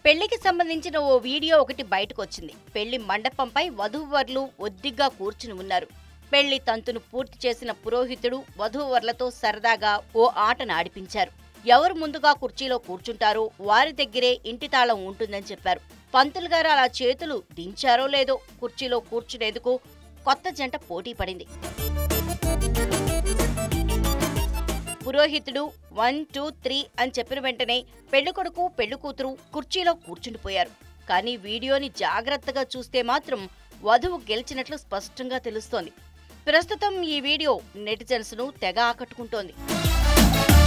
పెళ్లికి సంబంధించిన ఓ వీడియో ఒకటి బయటకు వచ్చింది పెళ్లి మండపంపై వధూవరులు ఒద్దిగ్గా కూర్చుని ఉన్నారు పెళ్లి తంతును పూర్తి చేసిన పురోహితుడు వధూవరులతో సరదాగా ఓ ఆటను ఆడిపించారు ఎవరు ముందుగా కుర్చీలో కూర్చుంటారో వారి దగ్గరే ఇంటి తాళం ఉంటుందని చెప్పారు పంతులు గారు అలా చేతులు దించారో లేదో కుర్చీలో కూర్చునేందుకు కొత్త జంట పోటీ పడింది పురోహితుడు వన్ టూ త్రీ అని చెప్పిన వెంటనే పెళ్ళికొడుకు పెళ్లికూతురు కుర్చీలో కూర్చుండిపోయారు కానీ వీడియోని జాగ్రత్తగా చూస్తే మాత్రం వధువు గెలిచినట్లు స్పష్టంగా తెలుస్తోంది ప్రస్తుతం ఈ వీడియో నెటిజన్స్ ను తెగ ఆకట్టుకుంటోంది